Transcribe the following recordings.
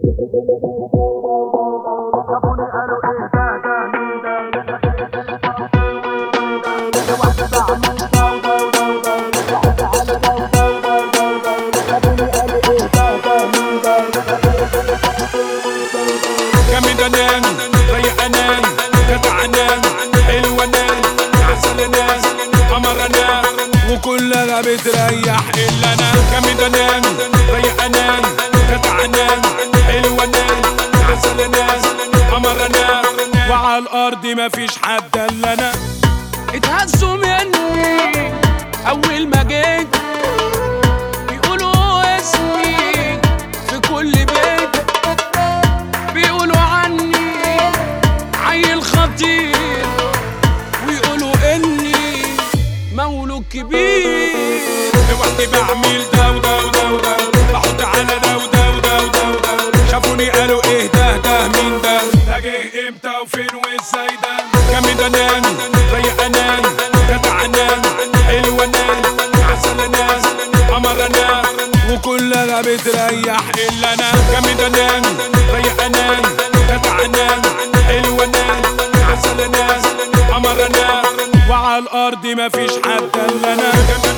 جامدانان ريقانان جدعنان حلوانان عسلانان قمرانان وكلها بتريح الا انا جامدانان ريقانان جدعنان حلوانان عسلانان قمرانان وعلى الارض مفيش حد الا انا اتهزوا مني اول ما جيت بيقولوا اسمي في كل بيت بيقولوا عني عيل خطير ويقولوا اني مولود كبير لوحدي بعمل ده وده وده وده بحط على ده وده وده وده وده شافوني قالوا ايه ده ده مين ده ده جه امتى وفين وازاي ده جامدانان ريقانان جدعنان حلوانان عسلانان قمرانان وكلها بتريح الا انا جامدانان ريقانان جدعنان حلوانان عسلانان قمرانان وعلى الارض مفيش حد الا انا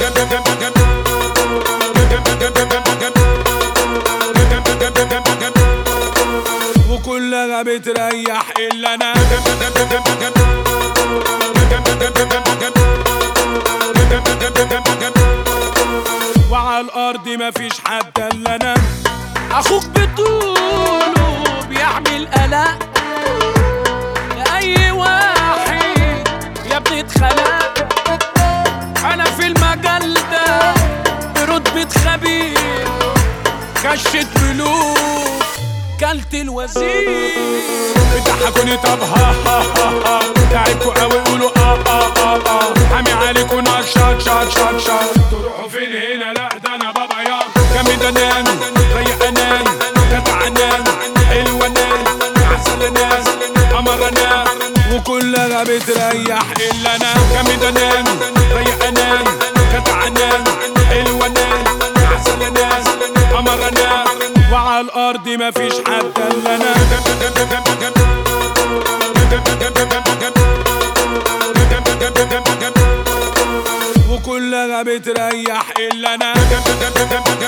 وكلها بتريح الا انا وعلى الارض مفيش حد الا انا اخوك بطوله بيعمل قلق لاي واحد يا ابني اتخلق انا في المجال ده برتبة خبير كشت ملوك كلت الوزير بتضحكوني طب ها ها ها ها تعبكوا قوي قولوا اه اه اه اه حامي عليكوا نار شاط شاط شاط شاط تروحوا فين هنا لا ده انا بابا يا جامدانان ريقانان جدعنان حلوانان عسلانان قمرانان وكلها بتريح الا انا جامدانان ريقانان جدعنان حلوانان عسلانان قمرانان وعلى الارض مفيش حد الا انا وكلها بتريح الا انا